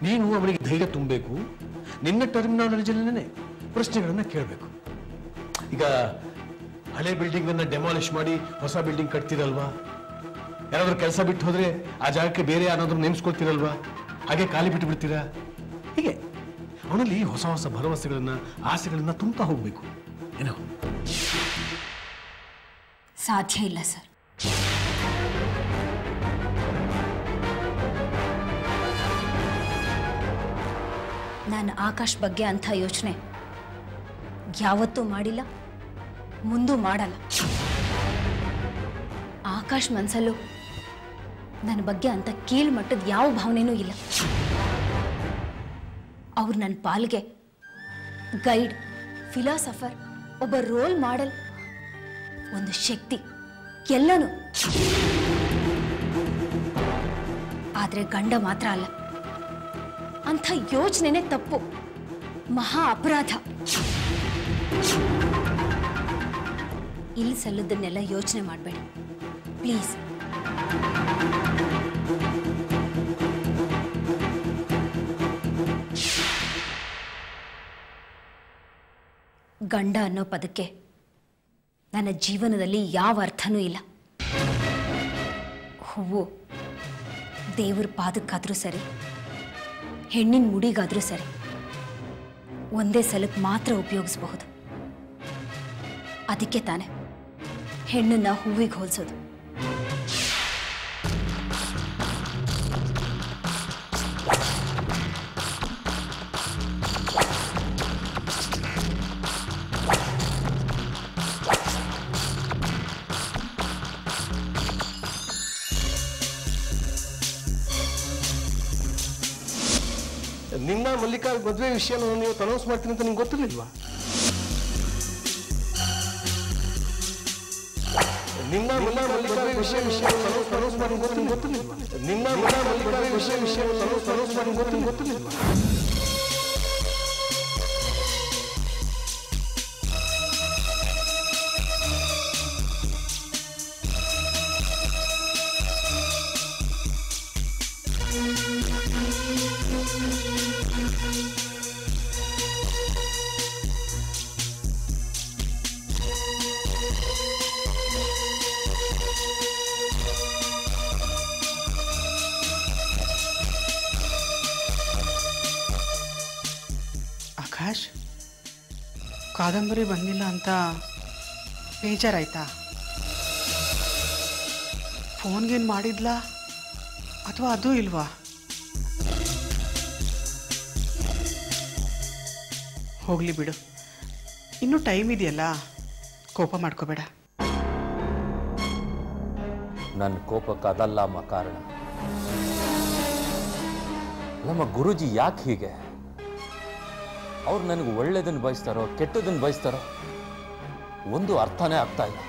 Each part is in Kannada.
ನೀನು ಅವಳಿಗೆ ಧೈರ್ಯ ತುಂಬಬೇಕು ನಿನ್ನ ಟರ್ಮಿನಾಲಜಿನೇ ಪ್ರಶ್ನೆಗಳನ್ನ ಕೇಳಬೇಕು ಈಗ ಹಳೆ ಬಿಲ್ಡಿಂಗ್ ಅನ್ನ ಡೆಮಾಲಿಷ್ ಮಾಡಿ ಹೊಸ ಬಿಲ್ಡಿಂಗ್ ಕಟ್ತಿರಲ್ವಾ ಯಾರಾದ್ರೂ ಕೆಲಸ ಬಿಟ್ಟು ಹೋದ್ರೆ ಆ ಜಾಗಕ್ಕೆ ಬೇರೆ ಯಾರಾದ್ರೂ ನೇಮಿಸ್ಕೊಳ್ತಿರಲ್ವಾ ಹಾಗೆ ಖಾಲಿ ಬಿಟ್ಟು ಬಿಡ್ತೀರಾ ಹೀಗೆ ಅವನಲ್ಲಿ ಹೊಸ ಹೊಸ ಭರವಸೆಗಳನ್ನ ಆಸೆಗಳನ್ನ ತುಂಬ್ತಾ ಹೋಗ್ಬೇಕು ಏನೋ ಸಾಧ್ಯ ಇಲ್ಲ ಸರ್ ನಾನು ಆಕಾಶ್ ಬಗ್ಗೆ ಅಂಥ ಯೋಚನೆ ಯಾವತ್ತೂ ಮಾಡಿಲ್ಲ ಮುಂದೂ ಮಾಡಲ್ಲ ಆಕಾಶ್ ಮನಸ್ಸಲ್ಲೂ ನನ್ನ ಬಗ್ಗೆ ಅಂತ ಕೀಳ್ಮಟ್ಟದ ಯಾವ ಭಾವನೆನೂ ಇಲ್ಲ ಅವ್ರು ನನ್ನ ಪಾಲ್ಗೆ ಗೈಡ್ ಫಿಲಾಸಫರ್ ಒಬ್ಬ ರೋಲ್ ಮಾಡೆಲ್ ಒಂದು ಶಕ್ತಿ ಎಲ್ಲನೂ ಆದ್ರೆ ಗಂಡ ಮಾತ್ರ ಅಲ್ಲ ಅಂಥ ಯೋಚನೆನೇ ತಪ್ಪು ಮಹಾ ಅಪರಾಧ ಇಲ್ಲಿ ಸಲ್ಲದನ್ನೆಲ್ಲ ಯೋಚನೆ ಮಾಡಬೇಡಿ ಪ್ಲೀಸ್ ಗಂಡ ಅನ್ನೋ ಪದಕ್ಕೆ ನನ್ನ ಜೀವನದಲ್ಲಿ ಯಾವ ಅರ್ಥನೂ ಇಲ್ಲ ಹೂವು ದೇವ್ರ ಪಾದಕ್ಕಾದ್ರೂ ಸರಿ ಹೆಣ್ಣಿನ ಮುಡಿಗಾದ್ರೂ ಸರಿ ಒಂದೇ ಸಲಕ್ಕೆ ಮಾತ್ರ ಉಪಯೋಗಿಸಬಹುದು ಅದಕ್ಕೆ ತಾನೆ ಹೆಣ್ಣನ್ನ ಹೂವಿಗೆ ಹೋಲಿಸೋದು ನಿನ್ನ ಮಲ್ಲಿಕಾ ಮದುವೆ ವಿಷಯ ನೀವು ಅನೌನ್ಸ್ ಮಾಡ್ತೀನಿ ಅಂತ ನಿಂಗೆ ಗೊತ್ತಿರ್ಲಿಲ್ವಾ ನಿನ್ನ ನಿನ್ನ ಮಲ್ಲಿಕಾ ವಿಷಯ ವಿಷಯ ಅನೌನ್ಸ್ ಮಾಡಿ ಗೊತ್ತಿಲ್ಲ ಗೊತ್ತಿರ್ಲಿಲ್ವಾ ನಿನ್ನ ನಿನ್ನ ಮಲ್ಲಿಕಾ ವಿಷಯ ವಿಷಯ ಅನೌನ್ಸ್ ಮಾಡಿ ಗೊತ್ತಿಲ್ಲ ಗೊತ್ತಿರ್ಲಿಲ್ವಾ ಆಕಾಶ್ ಕಾದಂಬರಿ ಬಂದಿಲ್ಲ ಅಂತ ಬೇಜಾರಾಯ್ತಾ ಫೋನ್ಗೇನು ಮಾಡಿದ್ಲಾ ಅಥವಾ ಅದು ಇಲ್ವಾ ಹೋಗಲಿ ಬಿಡು ಇನ್ನೂ ಟೈಮ್ ಇದೆಯಲ್ಲ ಕೋಪ ಮಾಡ್ಕೋಬೇಡ ನನ್ನ ಕೋಪಕ್ಕೆ ಅದಲ್ಲ ಅಮ್ಮ ಕಾರಣ ನಮ್ಮ ಗುರುಜಿ ಯಾಕೆ ಹೀಗೆ ಅವ್ರು ನನಗೆ ಒಳ್ಳೇದನ್ನು ಬಯಸ್ತಾರೋ ಕೆಟ್ಟದನ್ನು ಬಯಸ್ತಾರೋ ಒಂದು ಅರ್ಥನೇ ಆಗ್ತಾ ಇಲ್ಲ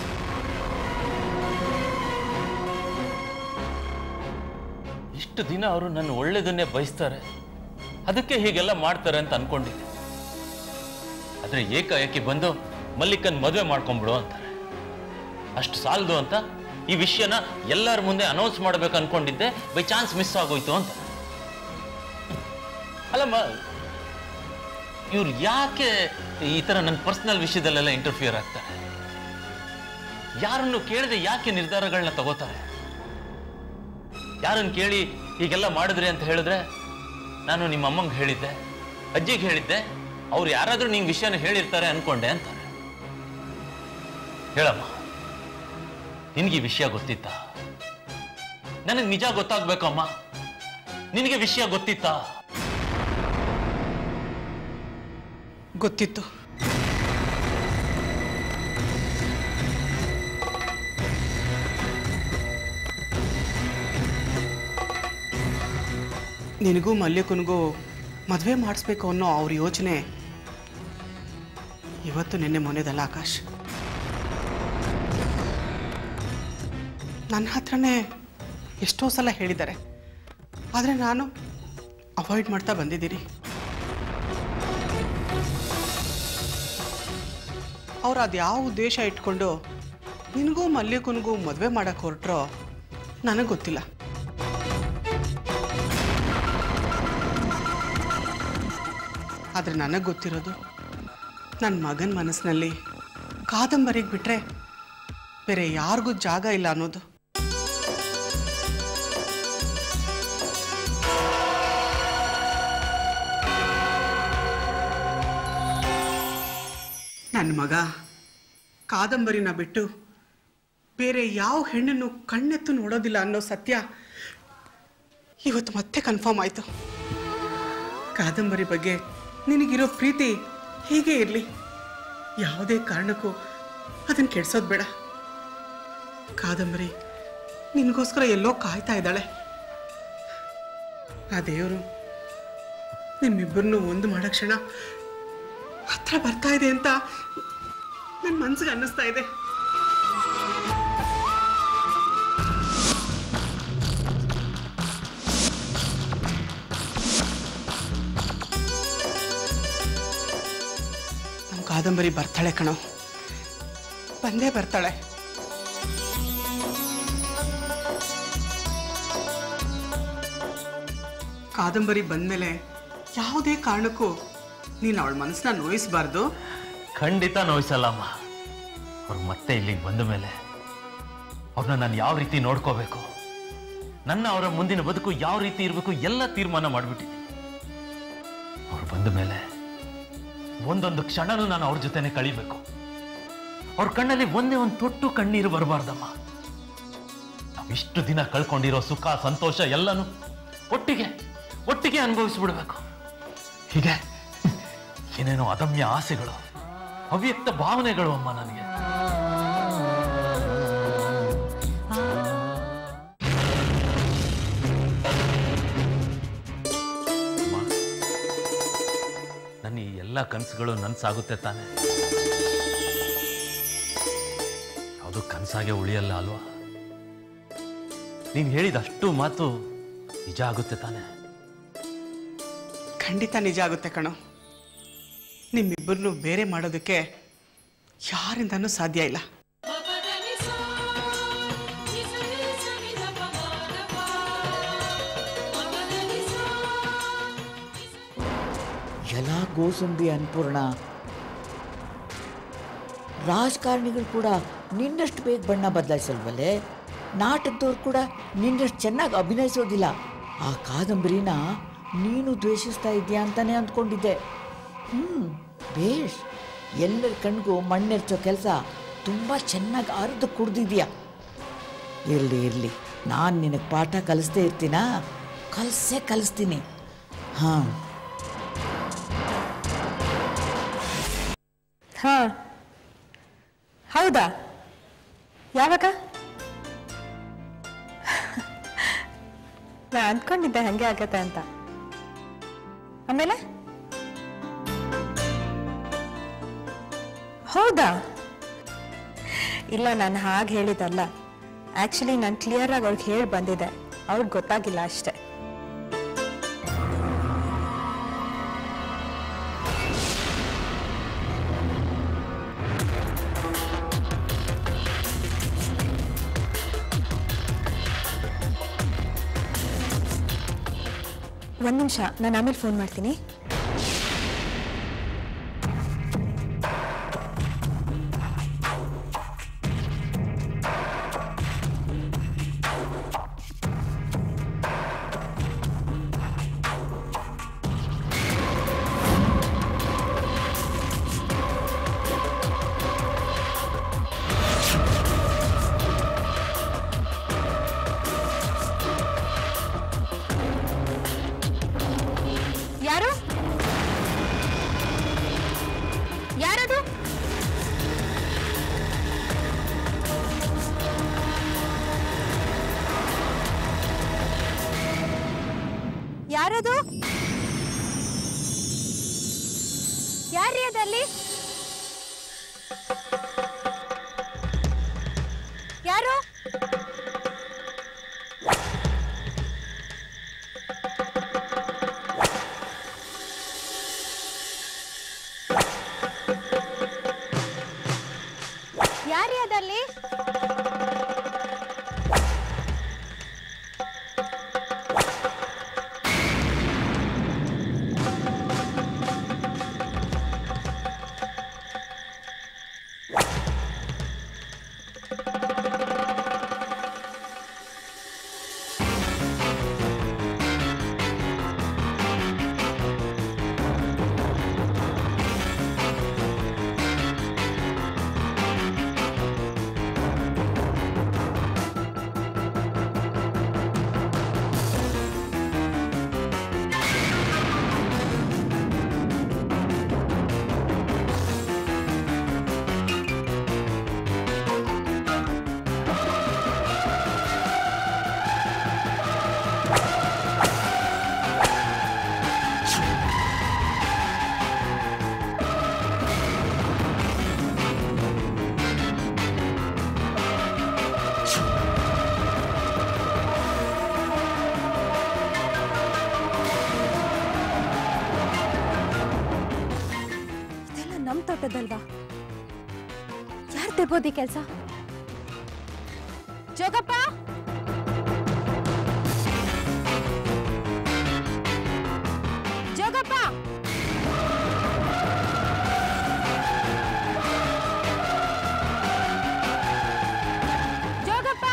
ಇಷ್ಟು ದಿನ ಅವರು ನನ್ನ ಒಳ್ಳೇದನ್ನೇ ಬಯಸ್ತಾರೆ ಅದಕ್ಕೆ ಹೀಗೆಲ್ಲ ಮಾಡ್ತಾರೆ ಅಂತ ಅನ್ಕೊಂಡಿದ್ದೆ ಆದ್ರೆ ಏಕಾಏಕಿ ಬಂದು ಮಲ್ಲಿಕನ್ ಮದುವೆ ಮಾಡ್ಕೊಂಬಿಡು ಅಂತಾರೆ ಅಷ್ಟು ಸಾಲದು ಅಂತ ಈ ವಿಷಯನ ಎಲ್ಲರ ಮುಂದೆ ಅನೌನ್ಸ್ ಮಾಡ್ಬೇಕು ಅನ್ಕೊಂಡಿದ್ದೆ ಬೈ ಚಾನ್ಸ್ ಮಿಸ್ ಆಗೋಯ್ತು ಅಂತ ಅಲ್ಲಮ್ಮ ಇವ್ರು ಯಾಕೆ ಈ ತರ ನನ್ನ ಪರ್ಸನಲ್ ವಿಷಯದಲ್ಲೆಲ್ಲ ಇಂಟರ್ಫಿಯರ್ ಆಗ್ತಾರೆ ಯಾರನ್ನು ಕೇಳದೆ ಯಾಕೆ ನಿರ್ಧಾರಗಳನ್ನ ತಗೋತಾರೆ ಯಾರನ್ನು ಕೇಳಿ ಹೀಗೆಲ್ಲ ಮಾಡಿದ್ರಿ ಅಂತ ಹೇಳಿದ್ರೆ ನಾನು ನಿಮ್ಮ ಅಮ್ಮಂಗೆ ಹೇಳಿದ್ದೆ ಅಜ್ಜಿಗೆ ಹೇಳಿದ್ದೆ ಅವ್ರು ಯಾರಾದ್ರೂ ನಿಂಗೆ ವಿಷಯನ ಹೇಳಿರ್ತಾರೆ ಅನ್ಕೊಂಡೆ ಅಂತಾರೆ ಹೇಳಮ್ಮ ನಿನಗೆ ಈ ವಿಷಯ ಗೊತ್ತಿತ್ತಾ ನನಗೆ ನಿಜ ಗೊತ್ತಾಗ್ಬೇಕಮ್ಮ ನಿನಗೆ ವಿಷಯ ಗೊತ್ತಿತ್ತಾ ಗೊತ್ತಿತ್ತು ನಿನಗೂ ಮಲ್ಯಕನಿಗೂ ಮದುವೆ ಮಾಡಿಸ್ಬೇಕು ಅನ್ನೋ ಅವ್ರ ಯೋಚನೆ ಇವತ್ತು ನಿನ್ನೆ ಮೊನ್ನೆದಲ್ಲ ಆಕಾಶ್ ನನ್ನ ಹತ್ರನೇ ಎಷ್ಟೋ ಸಲ ಹೇಳಿದ್ದಾರೆ ಆದರೆ ನಾನು ಅವಾಯ್ಡ್ ಮಾಡ್ತಾ ಬಂದಿದ್ದೀರಿ ಅವ್ರು ಅದು ಯಾವ ಉದ್ದೇಶ ಇಟ್ಕೊಂಡು ನಿನಗೂ ಮಲ್ಲಿಕನಿಗೂ ಮದುವೆ ಮಾಡಕ್ಕೆ ಹೊರಟ್ರೋ ನನಗೆ ಗೊತ್ತಿಲ್ಲ ಆದರೆ ನನಗೆ ಗೊತ್ತಿರೋದು ನನ್ನ ಮಗನ ಮನಸ್ಸಿನಲ್ಲಿ ಕಾದಂಬರಿಗೆ ಬಿಟ್ಟರೆ ಬೇರೆ ಯಾರಿಗೂ ಜಾಗ ಇಲ್ಲ ಅನ್ನೋದು ನನ್ನ ಮಗ ಕಾದಂಬರಿನ ಬಿಟ್ಟು ಬೇರೆ ಯಾವ ಹೆಣ್ಣನ್ನು ಕಣ್ಣೆತ್ತು ನೋಡೋದಿಲ್ಲ ಅನ್ನೋ ಸತ್ಯ ಇವತ್ತು ಮತ್ತೆ ಕನ್ಫರ್ಮ್ ಆಯಿತು ಕಾದಂಬರಿ ಬಗ್ಗೆ ನಿನಗಿರೋ ಪ್ರೀತಿ ಹೀಗೆ ಇರಲಿ ಯಾವುದೇ ಕಾರಣಕ್ಕೂ ಅದನ್ನು ಕೆಡ್ಸೋದು ಬೇಡ ಕಾದಂಬರಿ ನಿನಗೋಸ್ಕರ ಎಲ್ಲೋ ಕಾಯ್ತಾ ಇದ್ದಾಳೆ ಆ ದೇವರು ನಿಮ್ಮಿಬ್ಬರನ್ನು ಒಂದು ಮಾಡೋ ಕ್ಷಣ ಹತ್ರ ಬರ್ತಾ ಇದೆ ಅಂತ ನನ್ನ ಮನ್ಸಿಗೆ ಅನ್ನಿಸ್ತಾ ಇದೆ ನಮ್ಮ ಕಾದಂಬರಿ ಬರ್ತಾಳೆ ಕಣೋ ಬಂದೇ ಬರ್ತಾಳೆ ಕಾದಂಬರಿ ಬಂದ್ಮೇಲೆ ಯಾವುದೇ ಕಾರಣಕ್ಕೂ ನೀನು ಅವಳ ಮನಸ್ಸನ್ನ ನೋಯಿಸಬಾರ್ದು ಖಂಡಿತ ನೋಯಿಸಲ್ಲಮ್ಮ ಅವ್ರು ಮತ್ತೆ ಇಲ್ಲಿಗೆ ಬಂದ ಮೇಲೆ ಅವ್ರನ್ನ ನಾನು ಯಾವ ರೀತಿ ನೋಡ್ಕೋಬೇಕು ನನ್ನ ಅವರ ಮುಂದಿನ ಬದುಕು ಯಾವ ರೀತಿ ಇರಬೇಕು ಎಲ್ಲ ತೀರ್ಮಾನ ಮಾಡಿಬಿಟ್ಟಿದ್ದೀನಿ ಅವ್ರು ಬಂದ ಮೇಲೆ ಒಂದೊಂದು ಕ್ಷಣನೂ ನಾನು ಅವ್ರ ಜೊತೆನೆ ಕಳಿಬೇಕು ಅವ್ರ ಕಣ್ಣಲ್ಲಿ ಒಂದೇ ಒಂದು ತೊಟ್ಟು ಕಣ್ಣೀರು ಬರಬಾರ್ದಮ್ಮ ನಾವಿಷ್ಟು ದಿನ ಕಳ್ಕೊಂಡಿರೋ ಸುಖ ಸಂತೋಷ ಎಲ್ಲನೂ ಒಟ್ಟಿಗೆ ಒಟ್ಟಿಗೆ ಅನುಭವಿಸ್ಬಿಡ್ಬೇಕು ಹೀಗೆ ಏನೇನೋ ಅದಮ್ಯ ಆಸೆಗಳು ಅವ್ಯಕ್ತ ಭಾವನೆಗಳು ಅಮ್ಮ ನನಗೆ ಅಮ್ಮ, ನನ್ನ ಈ ಎಲ್ಲ ಕನಸುಗಳು ನನ್ಸಾಗುತ್ತೆ ತಾನೆ ಅದು ಕನಸಾಗೆ ಉಳಿಯಲ್ಲ ಅಲ್ವಾ ನೀನು ಹೇಳಿದ ಅಷ್ಟು ಮಾತು ನಿಜ ಆಗುತ್ತೆ ತಾನೆ ಖಂಡಿತ ನಿಜ ಆಗುತ್ತೆ ಕಣೋ ನಿಮ್ಮಿಬ್ಬರನ್ನು ಬೇರೆ ಮಾಡೋದಕ್ಕೆ ಯಾರಿಂದನೂ ಸಾಧ್ಯ ಇಲ್ಲ ಎಲ್ಲ ಗೋಸುಂಬಿ ಅನ್ಪೂರ್ಣ ರಾಜಕಾರಣಿಗಳು ಕೂಡ ನಿನ್ನಷ್ಟು ಬೇಗ ಬಣ್ಣ ಬದಲಾಯಿಸಲ್ವಲ್ಲೇ ನಾಟಕದವ್ರು ಕೂಡ ನಿನ್ನಷ್ಟು ಚೆನ್ನಾಗಿ ಅಭಿನಯಿಸೋದಿಲ್ಲ ಆ ಕಾದಂಬರಿನ ನೀನು ದ್ವೇಷಿಸ್ತಾ ಇದೆಯಾ ಅಂತಾನೆ ಅಂದ್ಕೊಂಡಿದ್ದೆ ಹ್ಞೂ ಬೇಷ್ ಎಲ್ಲರ ಕಣ್ಗೂ ಮಣ್ಣೆರ್ಚೋ ಕೆಲಸ ತುಂಬ ಚೆನ್ನಾಗಿ ಅರ್ದು ಕುಡ್ದಿದ್ಯಾ ಇರಲಿ ಇರಲಿ ನಾನು ನಿನಗೆ ಪಾಠ ಕಲಿಸ್ದೇ ಇರ್ತೀನಾ ಕಲಿಸೇ ಕಲಿಸ್ತೀನಿ ಹಾಂ ಹಾ ಹೌದಾ ಯಾವಾಗ ನಾ ಅಂದ್ಕೊಂಡಿದ್ದೆ ಹಂಗೆ ಆಗತ್ತೆ ಅಂತ ಆಮೇಲೆ ಹೌದಾ ಇಲ್ಲ ನಾನು ಹಾಗೆ ಹೇಳಿದಲ್ಲ ಆ್ಯಕ್ಚುಲಿ ನಾನು ಕ್ಲಿಯರಾಗಿ ಅವ್ರಿಗೆ ಹೇಳಿ ಬಂದಿದ್ದೆ ಅವ್ರಿಗೆ ಗೊತ್ತಾಗಿಲ್ಲ ಅಷ್ಟೇ ಒಂದು ನಿಮಿಷ ನಾನು ಆಮೇಲೆ ಫೋನ್ ಮಾಡ್ತೀನಿ ಯಾರು ಯಾರದು ಯಾರದು ಯಾರ್ರೀ ಅದಲ್ಲಿ ಯಾರು ಯಾರ್ರೀ ಅದಲ್ಲಿ ತೋಟದಲ್ವಾ ಯಾರ್ದಿರ್ಬೋದು ಈ ಕೆಲಸ ಜೋಗಪ್ಪ ಜೋಗಪ್ಪ ಜೋಗಪ್ಪ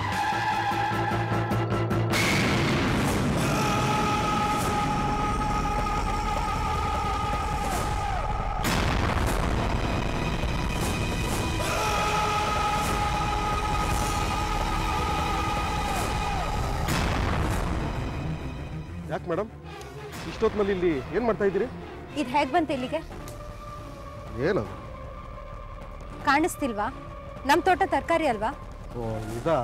ಯಾಕೆ ಮೇಡಮ್ ಇಷ್ಟೊತ್ತಿನಲ್ಲಿ ಇಲ್ಲಿ ಏನು ಮಾಡ್ತಾ ಇದ್ದೀರಿ ಇದು ಹೇಗೆ ಬಂತು ಇಲ್ಲಿಗೆ ಏನದು ಕಾಣಿಸ್ತಿಲ್ವಾ ನಮ್ಮ ತೋಟ ತರಕಾರಿ ಅಲ್ವಾ ಓ ಇದಾ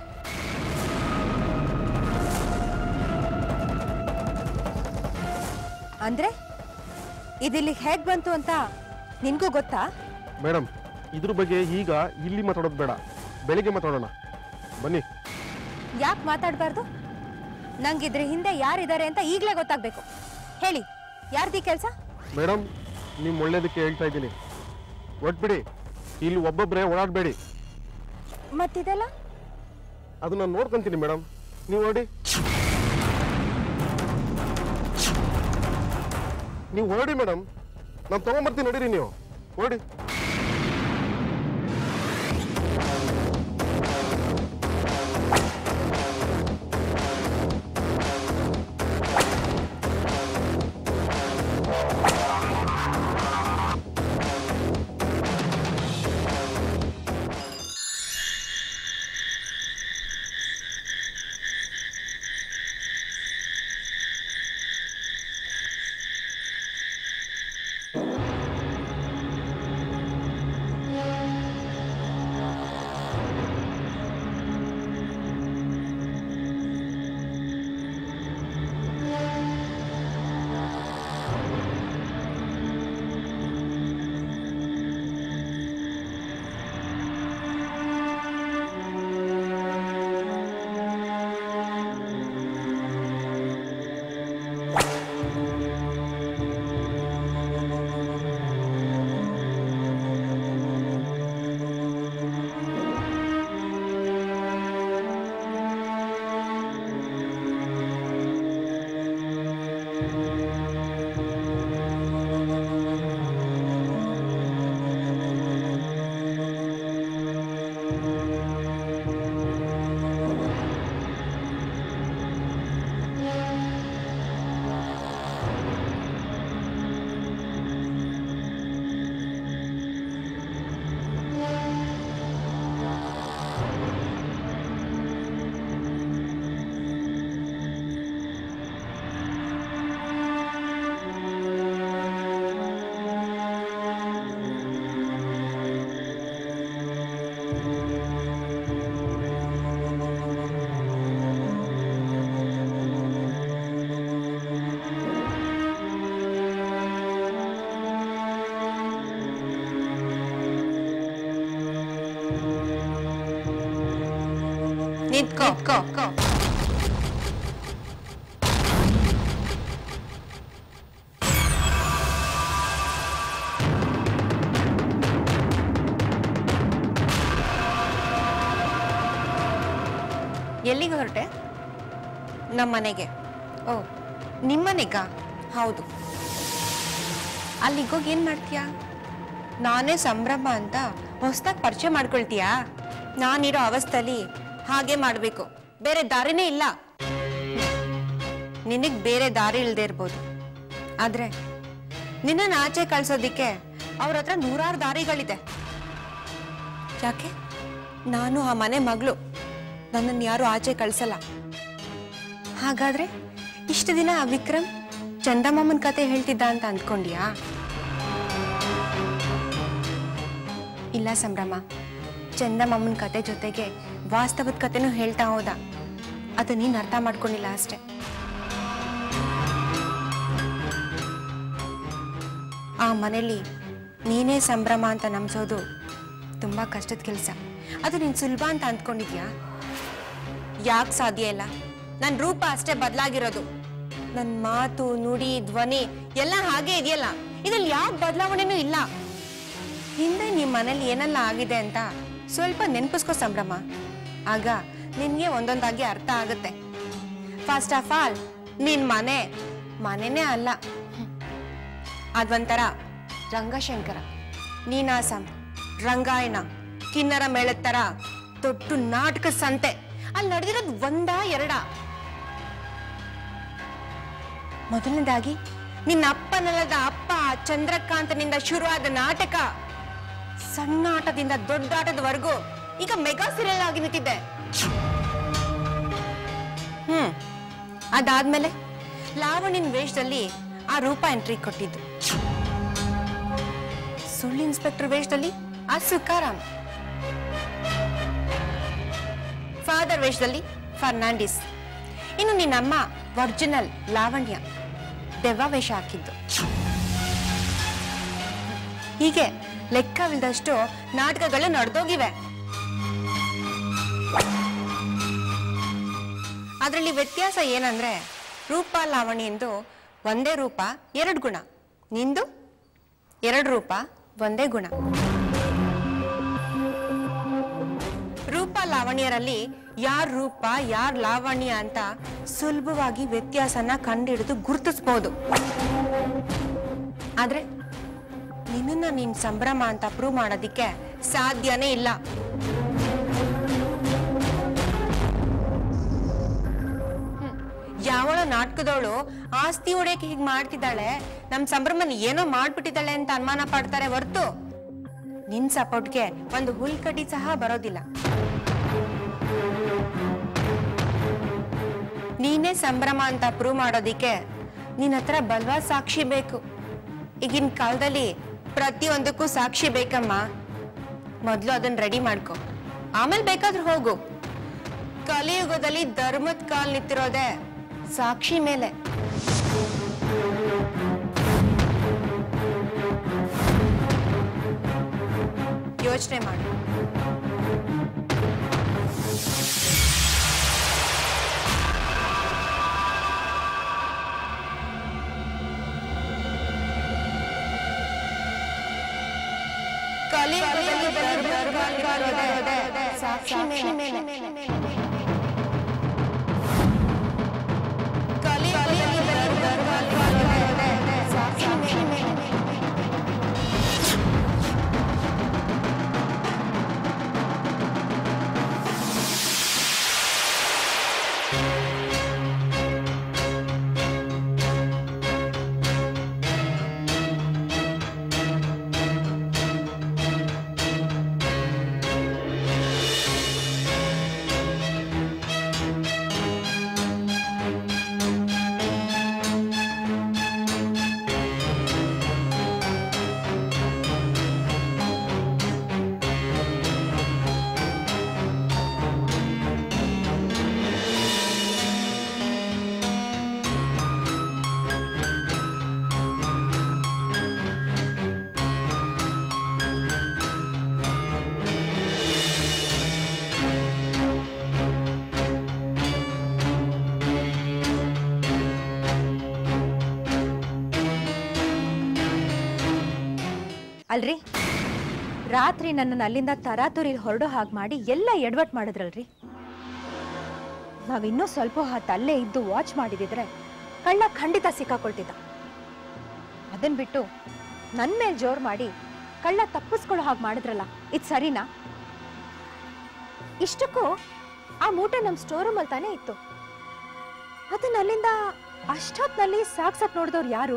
ಅಂದ್ರೆ ಇದಿಲ್ಲಿಗೆ ಹೇಗೆ ಬಂತು ಅಂತ ನಿನ್ಗೂ ಗೊತ್ತಾ ಮೇಡಮ್ ಇದ್ರ ಬಗ್ಗೆ ಈಗ ಇಲ್ಲಿ ಮಾತಾಡೋದು ಬೇಡ ಬೆಳಿಗ್ಗೆ ಮಾತಾಡೋಣ ಬನ್ನಿ ಯಾಕೆ ಮಾತಾಡಬಾರ್ದು ನಂಗೆ ಇದ್ರ ಹಿಂದೆ ಯಾರಿದ್ದಾರೆ ಅಂತ ಈಗಲೇ ಗೊತ್ತಾಗಬೇಕು ಹೇಳಿ ಯಾರ್ದೀ ಕೆಲಸ ಮೇಡಮ್ ನಿಮ್ಮ ಒಳ್ಳೇದಕ್ಕೆ ಹೇಳ್ತಾ ಇದ್ದೀನಿ ಒಟ್ಬಿಡಿ ಇಲ್ಲಿ ಒಬ್ಬೊಬ್ಬರೇ ಓಡಾಡಬೇಡಿ ಮತ್ತಿದೆಲ್ಲ ಅದು ನಾನು ನೋಡ್ಕೊಂತೀನಿ ಮೇಡಮ್ ನೀವು ನೋಡಿ ನೀವು ಹೊರಡಿ ಮೇಡಮ್ ನಾನು ತೊಗೊಂಬರ್ತೀನಿ ನೋಡಿರಿ ನೀವು ಹೊರಡಿ ನಿಂತ್ಕೋ ಎಲ್ಲಿಗೆ ಹೊರಟೆ ನಮ್ಮ ಮನೆಗೆ ಓ ನಿಮ್ಮನೆಗ ಹೌದು ಅಲ್ಲಿಗೆ ಹೋಗಿ ಏನು ಮಾಡ್ತೀಯಾ ನಾನೇ ಸಂಭ್ರಮ ಅಂತ ಹೊಸ್ದಾಗಿ ಪರಿಚಯ ಮಾಡ್ಕೊಳ್ತೀಯಾ ನಾನಿರೋ ಅವಸ್ಥೆಯಲ್ಲಿ ಹಾಗೆ ಮಾಡಬೇಕು ಬೇರೆ ದಾರಿನೇ ಇಲ್ಲ ನಿನಗೆ ಬೇರೆ ದಾರಿ ಇಲ್ಲದೆ ಇರ್ಬೋದು ಆದ್ರೆ ನಿನ್ನನ್ನು ಆಚೆ ಕಳ್ಸೋದಿಕ್ಕೆ ಅವ್ರ ಹತ್ರ ನೂರಾರು ದಾರಿಗಳಿದೆ ಯಾಕೆ ನಾನು ಆ ಮನೆ ಮಗಳು ನನ್ನನ್ನು ಯಾರು ಆಚೆ ಕಳ್ಸಲ್ಲ ಹಾಗಾದ್ರೆ ಇಷ್ಟು ದಿನ ಆ ವಿಕ್ರಮ್ ಚಂದಮಾಮನ್ ಕತೆ ಹೇಳ್ತಿದ್ದ ಅಂತ ಅಂದ್ಕೊಂಡ್ಯಾ ಇಲ್ಲ ಸಂಭ್ರಮ ಚಂದಮಾಮನ್ ಕತೆ ಜೊತೆಗೆ ವಾಸ್ತವದ ಕತೆನೂ ಹೇಳ್ತಾ ಹೋದ ಅದು ನೀನು ಅರ್ಥ ಮಾಡ್ಕೊಂಡಿಲ್ಲ ಅಷ್ಟೆ ಆ ಮನೇಲಿ ನೀನೇ ಸಂಭ್ರಮ ಅಂತ ನಂಬಿಸೋದು ತುಂಬ ಕಷ್ಟದ ಕೆಲಸ ಅದು ನೀನು ಸುಲಭ ಅಂತ ಅಂದ್ಕೊಂಡಿದ್ಯಾ ಯಾಕೆ ಸಾಧ್ಯ ಇಲ್ಲ ನನ್ನ ರೂಪ ಅಷ್ಟೇ ಬದಲಾಗಿರೋದು ನನ್ನ ಮಾತು ನುಡಿ ಧ್ವನಿ ಎಲ್ಲ ಹಾಗೆ ಇದೆಯಲ್ಲ ಇದ್ರಲ್ಲಿ ಯಾವ ಬದಲಾವಣೆನೂ ಇಲ್ಲ ಹಿಂದೆ ನಿಮ್ಮ ಮನೇಲಿ ಏನೆಲ್ಲ ಆಗಿದೆ ಅಂತ ಸ್ವಲ್ಪ ನೆನಪಿಸ್ಕೋ ಸಂಭ್ರಮ ಆಗ ನಿನ್ಗೆ ಒಂದೊಂದಾಗಿ ಅರ್ಥ ಆಗುತ್ತೆ ಫಸ್ಟ್ ಆಫ್ ಆಲ್ ನಿನ್ ಮನೆ ಮನೆನೇ ಅಲ್ಲ ಹ್ಮ್. ಅದೊಂಥರ ರಂಗಶಂಕರ ನೀನಾಸಂ ರಂಗಾಯಣ ಕಿನ್ನರ ಮೇಳದ ಥರ ದೊಡ್ಡ ನಾಟಕ ಸಂತೆ ಅಲ್ಲಿ ನಡೆದಿರೋದು ಒಂದ ಎರಡ ಮೊದಲನೇದಾಗಿ ನಿನ್ನ ಅಪ್ಪನಲ್ಲದ ಅಪ್ಪ ಚಂದ್ರಕಾಂತನಿಂದ ಶುರುವಾದ ನಾಟಕ ಸಣ್ಣ ಆಟದಿಂದ ದೊಡ್ಡ ಆಟದವರೆಗೂ ಈಗ ಮೆಗಾ ಸೀರಿಯಲ್ ಆಗಿ ನಿಂತಿದೆ ಹ್ಮ್ ಅದಾದ್ಮೇಲೆ ಲಾವಣಿನ ವೇಷದಲ್ಲಿ ಆ ರೂಪ ಎಂಟ್ರಿ ಕೊಟ್ಟಿದ್ದು ಸುಳ್ಳು ಇನ್ಸ್ಪೆಕ್ಟರ್ ವೇಷದಲ್ಲಿ ಆ ಸುಕಾರಾಮ್ ಫಾದರ್ ವೇಷದಲ್ಲಿ ಫರ್ನಾಂಡಿಸ್ ಇನ್ನು ನಿನ್ನಮ್ಮ ಒರಿಜಿನಲ್ ಲಾವಣ್ಯ ದೆವ್ವ ವೇಷ ಹಾಕಿದ್ದು ಹೀಗೆ ಲೆಕ್ಕವಿಲ್ಲದಷ್ಟು ನಾಟಕಗಳು ನಡೆದೋಗಿವೆ ಅದರಲ್ಲಿ ವ್ಯತ್ಯಾಸ ಏನಂದ್ರೆ ರೂಪ ಲಾವಣಿ ಎಂದು ಒಂದೇ ರೂಪ ಎರಡು ಗುಣ ನಿಂದು ಎರಡು ರೂಪ ಒಂದೇ ಗುಣ ರೂಪ ಲಾವಣ್ಯರಲ್ಲಿ ಯಾರ್ ರೂಪ ಯಾರ್ ಲಾವಣ್ಯ ಅಂತ ಸುಲಭವಾಗಿ ವ್ಯತ್ಯಾಸನ ಕಂಡುಹಿಡಿದು ಗುರುತಿಸ್ಬೋದು ಆದ್ರೆ ನಿನ್ನನ್ನ ನೀನ್ ಸಂಭ್ರಮ ಅಂತ ಪ್ರೂವ್ ಮಾಡೋದಿಕ್ಕೆ ಸಾಧ್ಯನೇ ಇಲ್ಲ ಹ್ಮ್. ಯಾವಳ ನಾಟಕದವಳು ಆಸ್ತಿ ಹೊಡೆಯಕ್ಕೆ ಹೀಗೆ ಮಾಡ್ತಿದ್ದಾಳೆ ನಮ್ ಸಂಭ್ರಮನ ಏನೋ ಮಾಡ್ಬಿಟ್ಟಿದ್ದಾಳೆ ಅಂತ ಅನುಮಾನ ಪಡ್ತಾರೆ ಹೊರ್ತು ನಿನ್ ಸಪೋರ್ಟ್ಗೆ ಒಂದು ಹುಲ್ಕಡ್ಡಿ ಸಹ ಬರೋದಿಲ್ಲ ನೀನೇ ಸಂಭ್ರಮ ಅಂತ ಪ್ರೂವ್ ಮಾಡೋದಿಕ್ಕೆ ನಿನ್ನ ಹತ್ರ ಬಲವಾದ ಸಾಕ್ಷಿ ಬೇಕು ಈಗಿನ ಕಾಲದಲ್ಲಿ ಪ್ರತಿಯೊಂದಕ್ಕೂ ಸಾಕ್ಷಿ ಬೇಕಮ್ಮ ಮೊದಲು ಅದನ್ನ ರೆಡಿ ಮಾಡ್ಕೊ ಆಮೇಲೆ ಬೇಕಾದ್ರೂ ಹೋಗು ಕಲಿಯುಗದಲ್ಲಿ ಧರ್ಮದ ಕಾಲ್ ನಿಂತಿರೋದೆ ಸಾಕ್ಷಿ ಮೇಲೆ ಯೋಚನೆ ಮಾಡು ಕಲಿಯುಗದಲ್ಲಿ ಧರ್ಮದ ಕಾಲ್ ನಿಂತಿರೋದೆ ಸಾಕ್ಷಿ ಮೇಲೆ ಕಲಿಯುಗದಲ್ಲಿ ಧರ್ಮದ ಕಾಲ್ ನಿಂತಿರೋದೆ ಸಾಕ್ಷಿ ಮೇಲೆ ಅಲ್ರಿ ರಾತ್ರಿ ನನ್ನನ್ನು ಅಲ್ಲಿಂದ ತರಾತುರಿ ಹೊರಡೋ ಹಾಗೆ ಮಾಡಿ ಎಲ್ಲ ಎಡವಟ್ ಮಾಡಿದ್ರಲ್ರಿ ನಾವಿನ್ನೂ ಸ್ವಲ್ಪ ಹೊತ್ತು ಅಲ್ಲೇ ಇದ್ದು ವಾಚ್ ಮಾಡಿದಿದ್ರೆ ಕಳ್ಳ ಖಂಡಿತ ಸಿಕ್ಕಾಕೊಳ್ತಿದ್ದ ಅದನ್ ಬಿಟ್ಟು ನನ್ನ ಮೇಲೆ ಜೋರ್ ಮಾಡಿ ಕಳ್ಳ ತಪ್ಪಿಸ್ಕೊಳ್ಳೋ ಹಾಗೆ ಮಾಡಿದ್ರಲ್ಲ ಇದು ಸರಿನಾ ಇಷ್ಟಕ್ಕೂ ಆ ಮೂಟೆ ನಮ್ಮ ಸ್ಟೋರ್ ರೂಮಲ್ಲಿ ತಾನೇ ಇತ್ತು ಅದನ್ನ ಅಲ್ಲಿಂದ ಅಷ್ಟೊತ್ನಲ್ಲಿ ಸಾಕ್ಸಕ್ ನೋಡಿದವ್ರು ಯಾರು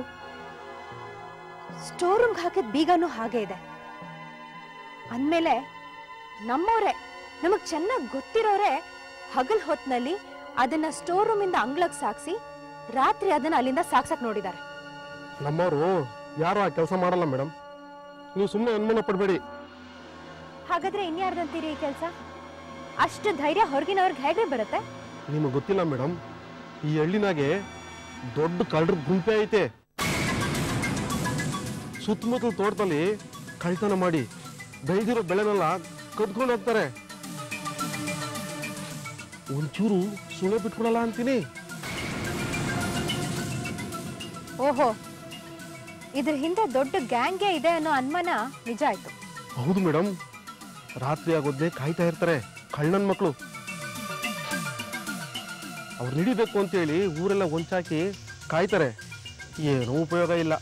ಸ್ಟೋರ್ ರೂಮ್ಗೆ ಹಾಕಿದ ಬೀಗನೂ ಹಾಗೆ ಇದೆ ಅಂದ್ಮೇಲೆ ನಮ್ಮವರೇ ನಮಗ್ ಚೆನ್ನಾಗಿ ಗೊತ್ತಿರೋರೆ ಹಗಲ್ ಹೊತ್ನಲ್ಲಿ ಅದನ್ನ ಸ್ಟೋರ್ ರೂಮಿಂದ ಅಂಗ್ಳಕ್ ಸಾಕ್ಸಿ ರಾತ್ರಿ ಅದನ್ನ ಅಲ್ಲಿಂದ ಸಾಕ್ಸಕ್ ನೋಡಿದ್ದಾರೆ ನಮ್ಮವರು ಯಾರು ಆ ಕೆಲಸ ಮಾಡಲ್ಲ ಮೇಡಮ್ ನೀವು ಸುಮ್ಮನೆ ಅನುಮಾನ ಪಡಬೇಡಿ ಹಾಗಾದ್ರೆ ಇನ್ಯಾರ್ದಂತೀರಿ ಈ ಕೆಲಸ ಅಷ್ಟು ಧೈರ್ಯ ಹೊರಗಿನವ್ರಿಗೆ ಹೇಗೆ ಬರುತ್ತೆ ನಿಮಗೆ ಗೊತ್ತಿಲ್ಲ ಮೇಡಮ್ ಈ ಹಳ್ಳಿನಾಗೆ ದೊಡ್ಡ ಕಳ್ಳರ ಗುಂಪೆ ಐತೆ ಸುತ್ತಮುತ್ತಲ ತೋಟದಲ್ಲಿ ಕಳ್ತನ ಮಾಡಿ ಬೆಳೆದಿರೋ ಬೆಳೆನೆಲ್ಲ ಕದ್ಕೊಂಡು ಹೋಗ್ತಾರೆ ಒಂಚೂರು ಸುಳ್ಳೆ ಬಿಟ್ಕೊಡಲ್ಲ ಅಂತೀನಿ ಓಹೋ ಇದ್ರ ಹಿಂದೆ ದೊಡ್ಡ ಗ್ಯಾಂಗೇ ಇದೆ ಅನ್ನೋ ಅನುಮಾನ ನಿಜ ಆಯ್ತು ಹೌದು ಮೇಡಮ್ ರಾತ್ರಿ ಆಗೋದ್ನೇ ಕಾಯ್ತಾ ಇರ್ತಾರೆ ಕಳ್ಳನ ಮಕ್ಕಳು ಅವ್ರು ಹಿಡಿಬೇಕು ಅಂತೇಳಿ ಊರೆಲ್ಲ ಹೊಂಚಾಕಿ ಕಾಯ್ತಾರೆ ಏನೂ ಉಪಯೋಗ ಇಲ್ಲ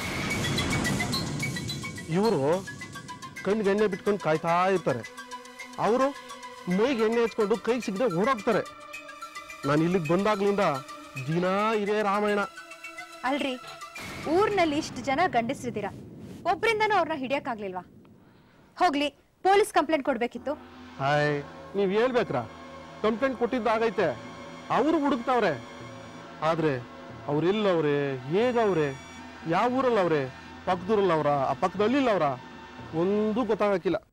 ಇವರು ಕಣ್ಣಿಗೆ ಎಣ್ಣೆ ಬಿಟ್ಕೊಂಡು ಕಾಯ್ತಾ ಇರ್ತಾರೆ ಅವರು ಮೈಗೆ ಎಣ್ಣೆ ಹಚ್ಕೊಂಡು ಕೈಗೆ ಸಿಗದೆ ಓಡೋಗ್ತಾರೆ ನಾನು ಇಲ್ಲಿಗೆ ಬಂದಾಗ್ಲಿಂದ ದಿನ ಇದೇ ರಾಮಾಯಣ ಅಲ್ರಿ ಊರ್ನಲ್ಲಿ ಇಷ್ಟು ಜನ ಗಂಡಸ್ರಿದ್ದೀರಾ ಒಬ್ರಿಂದನೂ ಅವ್ರನ್ನ ಹಿಡಿಯಕ್ಕಾಗ್ಲಿಲ್ವಾ ಹೋಗ್ಲಿ ಪೊಲೀಸ್ ಕಂಪ್ಲೇಂಟ್ ಕೊಡ್ಬೇಕಿತ್ತು ಹಾಯ್ ನೀವು ಹೇಳ್ಬೇಕ್ರಾ ಕಂಪ್ಲೇಂಟ್ ಕೊಟ್ಟಿದ್ದಾಗೈತೆ ಅವರು ಹುಡುಕ್ತಾವ್ರೆ ಆದ್ರೆ ಅವ್ರೆಲ್ಲವ್ರೆ ಹೇಗವ್ರೆ ಯಾವ ಊರಲ್ಲವ್ರೆ ಪಕ್ಕದೂರಲ್ಲವ್ರ ಆ ಪಕ್ಕದಲ್ಲಿಲ್ಲವ್ರ ಒಂದೂ ಗೊತ್ತಾಗಕ್ಕಿಲ್ಲ